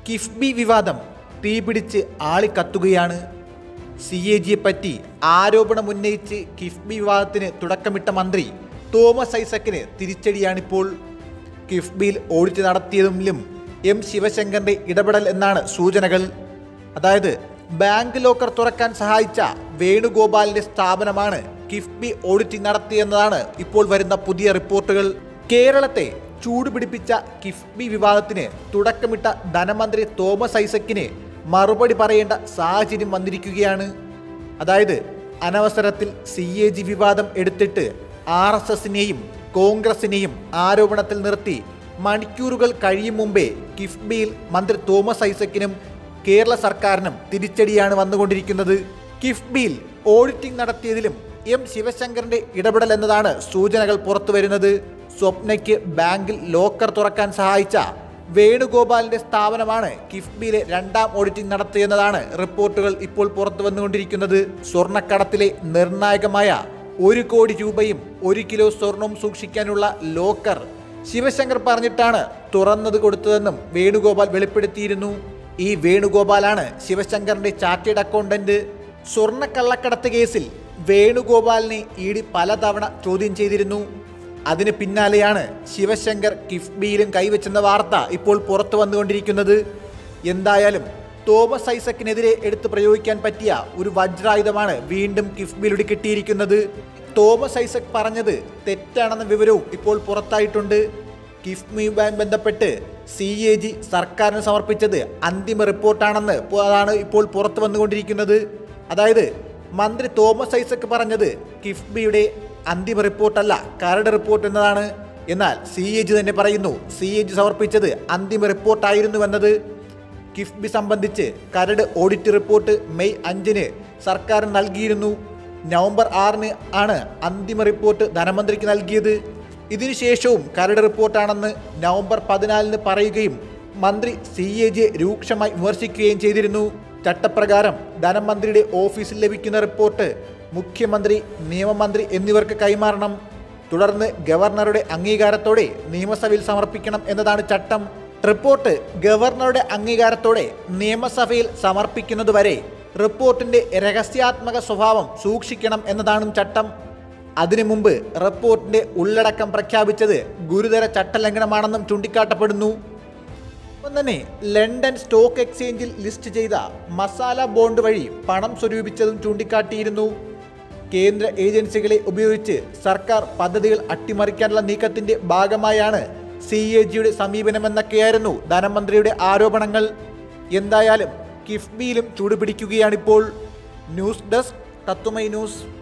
കിഫ്ബി വിവാദം തീപിടിച്ച് ആളിക്കത്തുകയാണ് C A ജിയെ പറ്റി ആരോപണം ഉന്നയിച്ച് കിഫ്ബി വിവാദത്തിന് തുടക്കമിട്ട മന്ത്രി തോമസ് ഐസക്കിന് തിരിച്ചടിയാണിപ്പോൾ കിഫ്ബിയിൽ ഓഡിറ്റ് നടത്തിയതിലും എം ശിവശങ്കറിന്റെ ഇടപെടൽ എന്നാണ് സൂചനകൾ അതായത് ബാങ്ക് ലോക്കർ തുറക്കാൻ സഹായിച്ച വേണുഗോപാലിന്റെ സ്ഥാപനമാണ് കിഫ്ബി ഓഡിറ്റിംഗ് നടത്തിയെന്നതാണ് ഇപ്പോൾ വരുന്ന പുതിയ റിപ്പോർട്ടുകൾ കേരളത്തെ ചൂടുപിടിപ്പിച്ച കിഫ്ബി വിവാദത്തിന് തുടക്കമിട്ട ധനമന്ത്രി തോമസ് ഐസക്കിന് മറുപടി പറയേണ്ട സാഹചര്യം വന്നിരിക്കുകയാണ് അതായത് അനവസരത്തിൽ സി എ ജി വിവാദം എടുത്തിട്ട് ആർ എസ് എസിനെയും കോൺഗ്രസിനെയും ആരോപണത്തിൽ നിർത്തി മണിക്കൂറുകൾ കഴിയും മുമ്പേ കിഫ്ബിയിൽ മന്ത്രി തോമസ് ഐസക്കിനും കേരള സർക്കാരിനും തിരിച്ചടിയാണ് വന്നുകൊണ്ടിരിക്കുന്നത് കിഫ്ബിയിൽ ഓഡിറ്റിംഗ് നടത്തിയതിലും എം ശിവശങ്കറിന്റെ ഇടപെടൽ എന്നതാണ് സൂചനകൾ പുറത്തുവരുന്നത് സ്വപ്നയ്ക്ക് ബാങ്കിൽ ലോക്കർ തുറക്കാൻ സഹായിച്ച വേണുഗോപാലിന്റെ സ്ഥാപനമാണ് കിഫ്ബിയിലെ രണ്ടാം ഓഡിറ്റിംഗ് നടത്തിയെന്നതാണ് റിപ്പോർട്ടുകൾ ഇപ്പോൾ പുറത്തു വന്നുകൊണ്ടിരിക്കുന്നത് സ്വർണ്ണക്കടത്തിലെ നിർണായകമായ ഒരു കോടി രൂപയും ഒരു കിലോ സ്വർണവും സൂക്ഷിക്കാനുള്ള ലോക്കർ ശിവശങ്കർ പറഞ്ഞിട്ടാണ് തുറന്നത് കൊടുത്തതെന്നും വേണുഗോപാൽ വെളിപ്പെടുത്തിയിരുന്നു ഈ വേണുഗോപാലാണ് ശിവശങ്കറിന്റെ ചാർട്ടേഡ് അക്കൗണ്ടന്റ് സ്വർണ്ണക്കള്ളക്കടത്ത് കേസിൽ വേണുഗോപാലിനെ ഇ ഡി പലതവണ ചോദ്യം ചെയ്തിരുന്നു അതിന് പിന്നാലെയാണ് ശിവശങ്കർ കിഫ്ബിയിലും കൈവച്ചെന്ന വാർത്ത ഇപ്പോൾ പുറത്തു വന്നുകൊണ്ടിരിക്കുന്നത് എന്തായാലും തോമസ് ഐസക്കിനെതിരെ എടുത്ത് പ്രയോഗിക്കാൻ പറ്റിയ ഒരു വജ്രായുധമാണ് വീണ്ടും കിഫ്ബിയിലൂടെ കിട്ടിയിരിക്കുന്നത് തോമസ് ഐസക് പറഞ്ഞത് തെറ്റാണെന്ന വിവരവും ഇപ്പോൾ പുറത്തായിട്ടുണ്ട് കിഫ്ബിയുമായി ബന്ധപ്പെട്ട് സി എ ജി സർക്കാരിന് സമർപ്പിച്ചത് അന്തിമ റിപ്പോർട്ടാണെന്ന് ഇപ്പോൾ അതാണ് ഇപ്പോൾ പുറത്തു വന്നുകൊണ്ടിരിക്കുന്നത് അതായത് മന്ത്രി തോമസ് ഐസക് പറഞ്ഞത് കിഫ്ബിയുടെ അന്തിമ റിപ്പോർട്ടല്ല കരട് റിപ്പോർട്ട് എന്നതാണ് എന്നാൽ സി എ ജി തന്നെ പറയുന്നു സി എ ജി സമർപ്പിച്ചത് അന്തിമ റിപ്പോർട്ടായിരുന്നു എന്നത് കിഫ്ബി സംബന്ധിച്ച് കരട് ഓഡിറ്റ് റിപ്പോർട്ട് മെയ് അഞ്ചിന് സർക്കാർ നൽകിയിരുന്നു നവംബർ ആറിന് ആണ് അന്തിമ റിപ്പോർട്ട് ധനമന്ത്രിക്ക് നൽകിയത് ഇതിനുശേഷവും കരട് റിപ്പോർട്ടാണെന്ന് നവംബർ പതിനാലിന് പറയുകയും മന്ത്രി സി എ ജിയെ രൂക്ഷമായി വിമർശിക്കുകയും ചെയ്തിരുന്നു ചട്ടപ്രകാരം ധനമന്ത്രിയുടെ ഓഫീസിൽ ലഭിക്കുന്ന റിപ്പോർട്ട് മുഖ്യമന്ത്രി നിയമമന്ത്രി എന്നിവർക്ക് കൈമാറണം തുടർന്ന് ഗവർണറുടെ അംഗീകാരത്തോടെ നിയമസഭയിൽ സമർപ്പിക്കണം എന്നതാണ് ചട്ടം റിപ്പോർട്ട് ഗവർണറുടെ അംഗീകാരത്തോടെ നിയമസഭയിൽ സമർപ്പിക്കുന്നതുവരെ റിപ്പോർട്ടിന്റെ രഹസ്യാത്മക സ്വഭാവം സൂക്ഷിക്കണം എന്നതാണ് ചട്ടം അതിനു മുമ്പ് റിപ്പോർട്ടിന്റെ ഉള്ളടക്കം പ്രഖ്യാപിച്ചത് ഗുരുതര ചട്ടലംഘനമാണെന്നും ചൂണ്ടിക്കാട്ടപ്പെടുന്നു ഒപ്പം തന്നെ ലണ്ടൻ സ്റ്റോക്ക് എക്സ്ചേഞ്ചിൽ ലിസ്റ്റ് ചെയ്ത മസാല ബോണ്ട് വഴി പണം സ്വരൂപിച്ചതും ചൂണ്ടിക്കാട്ടിയിരുന്നു കേന്ദ്ര ഏജൻസികളെ ഉപയോഗിച്ച് സർക്കാർ പദ്ധതികൾ അട്ടിമറിക്കാനുള്ള നീക്കത്തിന്റെ ഭാഗമായാണ് സി എ ജിയുടെ സമീപനമെന്നൊക്കെയായിരുന്നു ധനമന്ത്രിയുടെ ആരോപണങ്ങൾ എന്തായാലും കിഫ്ബിയിലും ചൂടുപിടിക്കുകയാണിപ്പോൾ ന്യൂസ് ഡെസ്ക് തത്തുമൈ ന്യൂസ്